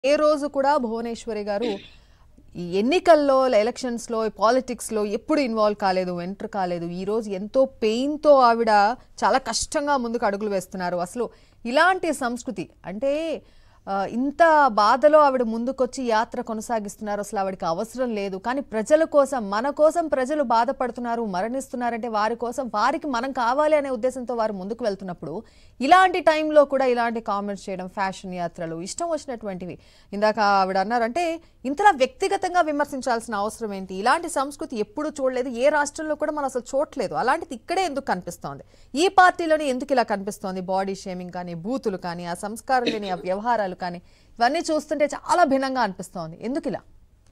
ఏ రోజు కూడా భువనేశ్వరి గారు ఈ ఎన్నికల్లో ఎలక్షన్స్లో పాలిటిక్స్లో ఎప్పుడు ఇన్వాల్వ్ కాలేదు ఎంటర్ కాలేదు ఈ రోజు ఎంతో పెయిన్తో ఆవిడ చాలా కష్టంగా ముందుకు అడుగులు వేస్తున్నారు అసలు ఇలాంటి సంస్కృతి అంటే ఆ, ఇంత బాధలో ఆవిడ ముందుకొచ్చి యాత్ర కొనసాగిస్తున్నారు అసలు ఆవిడకి అవసరం లేదు కానీ ప్రజల కోసం మన కోసం ప్రజలు బాధపడుతున్నారు మరణిస్తున్నారంటే వారి కోసం వారికి మనం కావాలి అనే ఉద్దేశంతో వారు ముందుకు వెళ్తున్నప్పుడు ఇలాంటి టైంలో కూడా ఇలాంటి కామెంట్స్ చేయడం ఫ్యాషన్ యాత్రలు ఇష్టం వచ్చినటువంటివి ఇందాక ఆవిడ అన్నారంటే ఇంతలా వ్యక్తిగతంగా విమర్శించాల్సిన అవసరం ఏంటి ఇలాంటి సంస్కృతి ఎప్పుడూ చూడలేదు ఏ రాష్ట్రంలో కూడా మనం అసలు చూడలేదు అలాంటిది ఇక్కడే ఎందుకు కనిపిస్తోంది ఈ పార్టీలోనే ఎందుకు ఇలా కనిపిస్తోంది బాడీ షేమింగ్ కానీ బూతులు కానీ ఆ సంస్కారం లేని ఆ వ్యవహారాలు కానీ ఇవన్నీ చూస్తుంటే చాలా భిన్నంగా అనిపిస్తోంది ఎందుకు ఇలా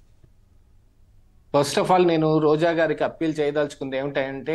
ఫస్ట్ ఆఫ్ ఆల్ నేను రోజా గారికి అప్పీల్ చేయదలుచుకుంది ఏమిటంటే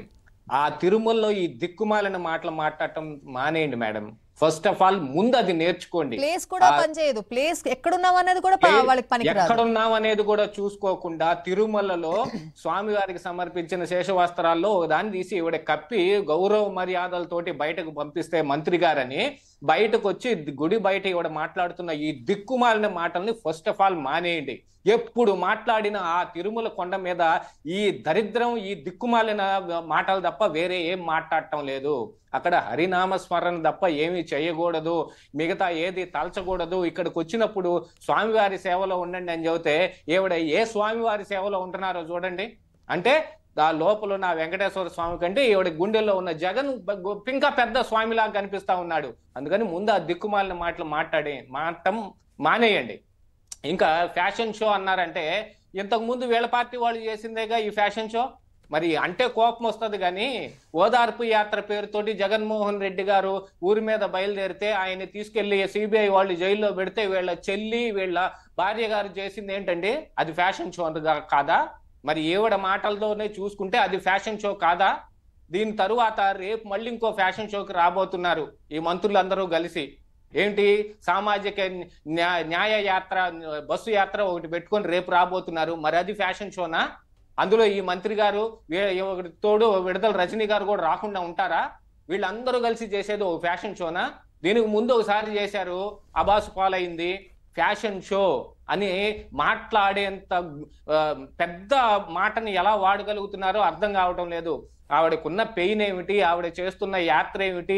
ఆ తిరుమలలో ఈ దిక్కుమాలిన మాటలు మాట్లాడటం మానేయండి మేడం ఫస్ట్ ఆఫ్ ఆల్ ముందు అది నేర్చుకోండి ప్లేస్ కూడా పనిచేయదు ప్లేస్ ఎక్కడున్నాం అనేది కూడా ప- వాళ్ళకి పనికిరాదు ఎక్కడున్నాం అనేది కూడా చూసుకోకుండా తిరుమలలో స్వామివారికి సమర్పించిన శేషవస్త్రాల్లో ఒక దాన్ని తీసి ఇవిడ కప్పి గౌరవ మర్యాదలతోటి బయటకు పంపిస్తే మంత్రి గారని బయటకు వచ్చి గుడి బయట ఇవిడ మాట్లాడుతున్న ఈ దిక్కుమాలిన మాటల్ని ఫస్ట్ ఆఫ్ ఆల్ మానేయండి ఎప్పుడు మాట్లాడిన ఆ తిరుమల కొండ మీద ఈ దరిద్రం ఈ దిక్కుమాలిన మాటలు తప్ప వేరే ఏం మాట్లాడటం లేదు అక్కడ హరినామ స్మరణ తప్ప ఏమీ చేయకూడదు మిగతా ఏది తలచకూడదు ఇక్కడికి వచ్చినప్పుడు స్వామివారి సేవలో ఉండండి అని చెబితే ఏవిడ ఏ స్వామివారి సేవలో ఉంటున్నారో చూడండి అంటే ఆ లోపల ఉన్న ఆ వెంకటేశ్వర స్వామి కంటే ఈవిడ గుండెల్లో ఉన్న జగన్ బ- గొ- ఇంకా పెద్ద స్వామిలాగా కనిపిస్తా ఉన్నాడు అందుకని ముందు ఆ దిక్కుమాలిన మాటలు మాట్లాడి మాటం మానేయండి ఇంకా ఫ్యాషన్ షో అన్నారంటే ఇంతకు ముందు వీళ్ళ పార్టీ వాళ్ళు చేసిందేగా ఈ ఫ్యాషన్ షో మరి అంటే కోపం వస్తుంది కానీ ఓదార్పు యాత్ర పేరుతోటి జగన్మోహన్ రెడ్డి గారు ఊరి మీద బయలుదేరితే ఆయన తీసుకెళ్లి సిబిఐ వాళ్ళు జైల్లో పెడితే వీళ్ళ చెల్లి వీళ్ళ భార్య గారు చేసింది ఏంటండి అది ఫ్యాషన్ షో అనగా- కాదా మరి ఏవిడ మాటలతోనే చూసుకుంటే అది ఫ్యాషన్ షో కాదా దీని తరువాత రేపు మళ్ళీ ఇంకో ఫ్యాషన్ షోకి రాబోతున్నారు ఈ మంత్రులందరూ కలిసి ఏంటి సామాజిక న్యా- న్యాయ యాత్ర బస్సు యాత్ర ఒకటి పెట్టుకొని రేపు రాబోతున్నారు మరి అది ఫ్యాషన్ షోనా అందులో ఈ మంత్రి గారు వీ- ఒకటి తోడు విడుదల రజనీ గారు కూడా రాకుండా ఉంటారా వీళ్ళందరూ కలిసి చేసేది ఒక ఫ్యాషన్ షోనా దీనికి ముందు ఒకసారి చేశారు అబాసు పాలైంది ఫ్యాషన్ షో అని మాట్లాడేంత ఆ, పెద్ద మాటని ఎలా వాడగలుగుతున్నారో అర్థం కావటం లేదు ఆవిడకున్న పెయిన్ ఏమిటి ఆవిడ చేస్తున్న యాత్ర ఏమిటి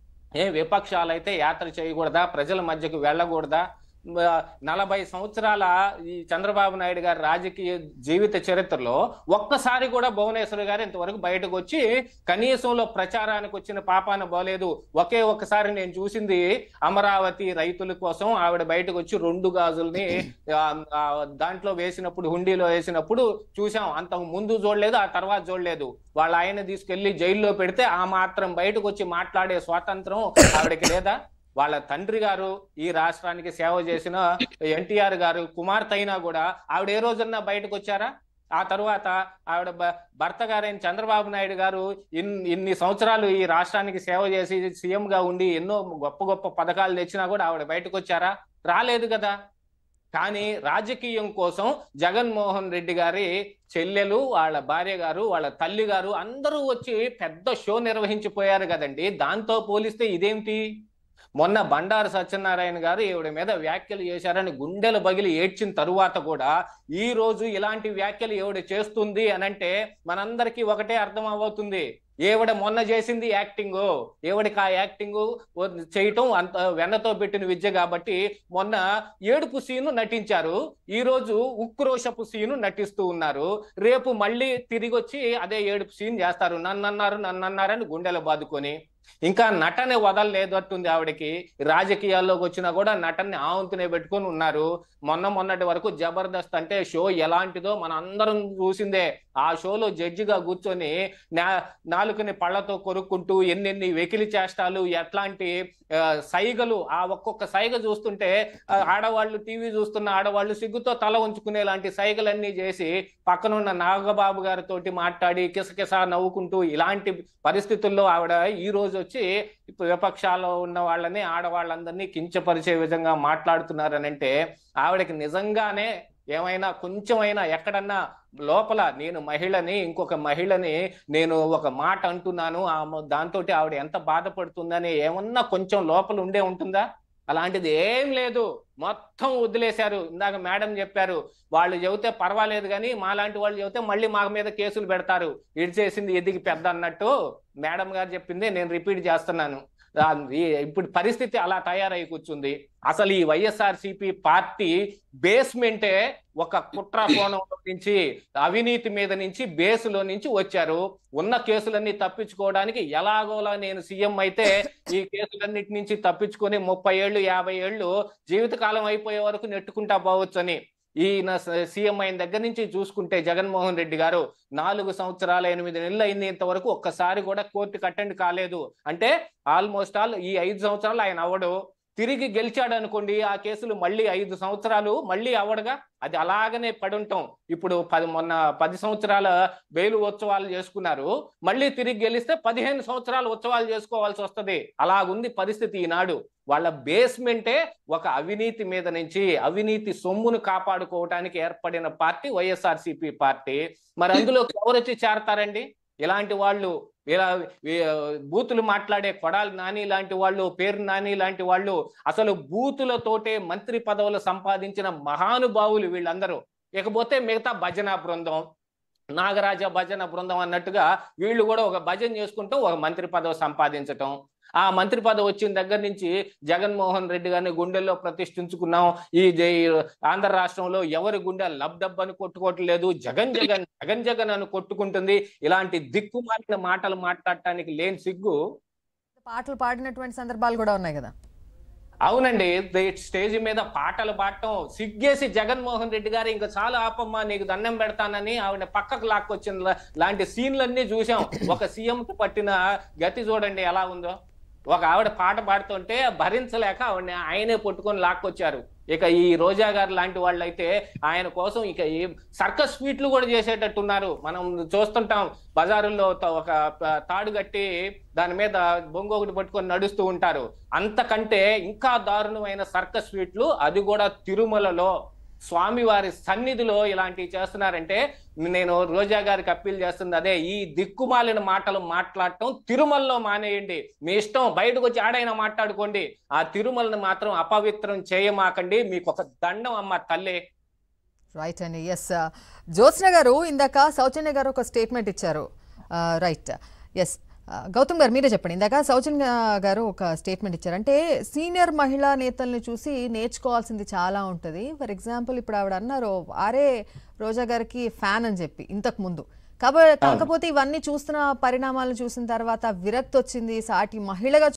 ఏ విపక్షాలైతే యాత్ర చేయకూడదా ప్రజల మధ్యకు వెళ్ళకూడదా మ- నలభై సంవత్సరాల ఈ చంద్రబాబు నాయుడు గారి రాజకీయ జీవిత చరిత్రలో ఒక్కసారి కూడా భువనేశ్వరి గారు ఇంతవరకు బయటకు వచ్చి కనీసంలో ప్రచారానికి వచ్చిన పాపాన పోలేదు ఒకే ఒక్కసారి నేను చూసింది అమరావతి రైతుల కోసం ఆవిడ బయటకు వచ్చి రెండు గాజుల్ని ఆ, ఆ, దాంట్లో వేసినప్పుడు హుండీలో వేసినప్పుడు చూసాం అంతకు ముందు చూడలేదు ఆ తర్వాత చూడలేదు వాళ్ళ ఆయన తీసుకెళ్లి జైల్లో పెడితే ఆ మాత్రం బయటకు వచ్చి మాట్లాడే స్వాతంత్రం ఆవిడకి లేదా వాళ్ళ తండ్రి గారు ఈ రాష్ట్రానికి సేవ చేసిన ఎన్టీఆర్ గారు కుమార్తె అయినా కూడా ఆవిడ ఏ రోజన్నా బయటకు వచ్చారా ఆ తరువాత ఆవిడ భ- భర్త గారైన చంద్రబాబు నాయుడు గారు ఇన్ ఇన్ని సంవత్సరాలు ఈ రాష్ట్రానికి సేవ చేసి సీఎం గా ఉండి ఎన్నో గొప్ప గొప్ప పథకాలు తెచ్చినా కూడా ఆవిడ బయటకు వచ్చారా రాలేదు కదా కానీ రాజకీయం కోసం జగన్మోహన్ రెడ్డి గారి చెల్లెలు వాళ్ళ భార్య గారు వాళ్ళ తల్లి గారు అందరూ వచ్చి పెద్ద షో నిర్వహించిపోయారు కదండి దాంతో పోలిస్తే ఇదేమిటి మొన్న బండారు సత్యనారాయణ గారు ఈవిడ మీద వ్యాఖ్యలు చేశారని గుండెలు బగిలి ఏడ్చిన తరువాత కూడా ఈ రోజు ఇలాంటి వ్యాఖ్యలు ఈవిడ చేస్తుంది అనంటే మనందరికీ ఒకటే అర్థం అవవుతుంది ఈవిడ మొన్న చేసింది యాక్టింగ్ ఈవిడకి ఆ యాక్టింగ్ చేయటం అంత వెన్నతో పెట్టిన విద్య కాబట్టి మొన్న ఏడుపు సీను నటించారు ఈ రోజు ఉక్రోషపు సీను నటిస్తూ ఉన్నారు రేపు మళ్ళీ తిరిగి వచ్చి అదే ఏడుపు సీన్ చేస్తారు నన్ను అన్నారు నన్ను అన్నారని గుండెలు బాదుకొని ఇంకా నటన వదలలేదట్టుంది ఆవిడకి రాజకీయాల్లోకి వచ్చినా కూడా నటన్ని ఆవంతునే పెట్టుకొని ఉన్నారు మొన్న మొన్నటి వరకు జబర్దస్త్ అంటే షో ఎలాంటిదో మన అందరం చూసిందే ఆ షోలో జడ్జిగా కూర్చొని నా- నాలుకని పళ్ళతో కొరుక్కుంటూ ఎన్నెన్ని వెకిలి చేష్టాలు ఎట్లాంటి ఆ, సైగలు ఆ ఒక్కొక్క సైగ చూస్తుంటే ఆ, ఆడవాళ్ళు టీవీ చూస్తున్న ఆడవాళ్ళు సిగ్గుతో తల ఉంచుకునే లాంటి సైగలన్నీ చేసి పక్కనున్న నాగబాబు గారితో మాట్లాడి కిసకిస నవ్వుకుంటూ ఇలాంటి పరిస్థితుల్లో ఆవిడ ఈ రోజు వచ్చి ఇప్పుడు విపక్షాల్లో ఉన్న వాళ్ళని ఆడవాళ్ళందరినీ కించపరిచే విధంగా మాట్లాడుతున్నారనంటే ఆవిడకి నిజంగానే ఏమైనా కొంచెమైనా ఎక్కడన్నా లోపల నేను మహిళని ఇంకొక మహిళని నేను ఒక మాట అంటున్నాను ఆ దాంతో ఆవిడ ఎంత బాధపడుతుందని ఏమన్నా కొంచెం లోపల ఉండే ఉంటుందా అలాంటిది ఏం లేదు మొత్తం వదిలేశారు ఇందాక మేడం చెప్పారు వాళ్ళు చెబితే పర్వాలేదు కానీ మాలాంటి వాళ్ళు చెబితే మళ్ళీ మా మీద కేసులు పెడతారు ఇడి చేసింది ఎదిగి పెద్ద అన్నట్టు మేడం గారు చెప్పింది నేను రిపీట్ చేస్తున్నాను ఆ, ఈ- ఇప్పుడు పరిస్థితి అలా తయారై కూర్చుంది అసలు ఈ వైఎస్ఆర్ పార్టీ బేస్మెంటే ఒక కుట్ర కోణంలో నుంచి అవినీతి మీద నుంచి బేసులో నుంచి వచ్చారు ఉన్న కేసులన్నీ తప్పించుకోవడానికి ఎలాగోలా నేను సీఎం అయితే ఈ కేసులన్నిటి నుంచి తప్పించుకొని ముప్పై ఏళ్ళు యాభై ఏళ్ళు జీవితకాలం అయిపోయే వరకు నెట్టుకుంటా పోవచ్చు అని ఈయన సీఎం అయిన దగ్గర నుంచి చూసుకుంటే జగన్మోహన్ రెడ్డి గారు నాలుగు సంవత్సరాల ఎనిమిది నెలలు అయింది ఇంతవరకు ఒక్కసారి కూడా కోర్టుకు అటెండ్ కాలేదు అంటే ఆల్మోస్ట్ ఆల్ ఈ ఐదు సంవత్సరాలు ఆయన అవడు తిరిగి గెలిచాడు అనుకోండి ఆ కేసులు మళ్ళీ ఐదు సంవత్సరాలు మళ్ళీ అవడగా అది అలాగనే పడి ఉంటాం ఇప్పుడు పది మొన్న పది సంవత్సరాల బెయిలు ఉత్సవాలు చేసుకున్నారు మళ్ళీ తిరిగి గెలిస్తే పదిహేను సంవత్సరాలు ఉత్సవాలు చేసుకోవాల్సి వస్తది అలాగుంది పరిస్థితి ఈనాడు వాళ్ళ బేస్మెంటే ఒక అవినీతి మీద నుంచి అవినీతి సొమ్మును కాపాడుకోవటానికి ఏర్పడిన పార్టీ వైఎస్ఆర్సీపీ పార్టీ మరి అందులో ఎవరు వచ్చి చేరతారండి ఇలాంటి వాళ్ళు ఇలా ఈ, బూతులు మాట్లాడే కొడాలి నాని లాంటి వాళ్ళు పేరు నాని లాంటి వాళ్ళు అసలు బూతులతోటే మంత్రి పదవులు సంపాదించిన మహానుభావులు వీళ్ళందరూ ఇకపోతే మిగతా భజన బృందం నాగరాజ భజన బృందం అన్నట్టుగా వీళ్ళు కూడా ఒక భజన చేసుకుంటూ ఒక మంత్రి పదవి సంపాదించటం ఆ మంత్రి పదవి వచ్చిన దగ్గర నుంచి జగన్మోహన్ రెడ్డి గారిని గుండెల్లో ప్రతిష్ఠించుకున్నాం ఈ జై- ఆంధ్ర రాష్ట్రంలో ఎవరి గుండె లబ్డబ్ అని కొట్టుకోవట్లేదు జగన్ జగన్ జగన్ జగన్ అని కొట్టుకుంటుంది ఇలాంటి దిక్కుమాలిన మాటలు మాట్లాడటానికి లేని సిగ్గు పాటలు పాడినటువంటి సందర్భాలు కూడా ఉన్నాయి కదా అవునండి ది- స్టేజ్ మీద పాటలు పాడటం సిగ్గేసి జగన్మోహన్ రెడ్డి గారు ఇంకా చాలా ఆపమ్మా నీకు దండం పెడతానని ఆవిడ పక్కకు లాక్కొచ్చిన లా- లాంటి సీన్లన్నీ చూసాం ఒక సీఎం కి పట్టిన గతి చూడండి ఎలా ఉందో ఒక ఆవిడ పాట పాడుతుంటే భరించలేక ఆవిడని ఆయనే పట్టుకొని లాక్కొచ్చారు ఇక ఈ రోజా గారు లాంటి వాళ్ళు అయితే ఆయన కోసం ఇక ఈ సర్కస్ స్వీట్లు కూడా చేసేటట్టున్నారు మనం చూస్తుంటాం బజారుల్లో త- ఒక ప- తాడు కట్టి దాని మీద బొంగు ఒకటి పట్టుకొని నడుస్తూ ఉంటారు అంతకంటే ఇంకా దారుణమైన సర్కస్ స్వీట్లు అది కూడా తిరుమలలో స్వామివారి సన్నిధిలో ఇలాంటివి చేస్తున్నారంటే నేను రోజా గారికి అప్పీల్ చేస్తుంది అదే ఈ దిక్కుమాలిన మాటలు మాట్లాడటం తిరుమలలో మానేయండి మీ ఇష్టం బయటకు వచ్చి ఆడైనా మాట్లాడుకోండి ఆ తిరుమలను మాత్రం అపవిత్రం చేయమాకండి మీకు ఒక దండం అమ్మ తల్లి రైట్ అండి ఎస్ జ్యోత్స్న గారు ఇందాక సౌజన్య గారు ఒక స్టేట్మెంట్ ఇచ్చారు రైట్ ఎస్ గౌతమ్ గారు మీరే చెప్పండి ఇందాక సౌజన్య గారు ఒక స్టేట్మెంట్ ఇచ్చారు అంటే సీనియర్ మహిళా నేతల్ని చూసి నేర్చుకోవాల్సింది చాలా ఉంటుంది ఫర్ ఎగ్జాంపుల్ ఇప్పుడు ఆవిడ అన్నారు ఆరే రోజా గారికి ఫ్యాన్ అని చెప్పి ఇంతకు ముందు కాబట్టి కాకపోతే ఇవన్నీ చూస్తున్న పరిణామాలను చూసిన తర్వాత విరక్తి వచ్చింది సాటి మహిళగా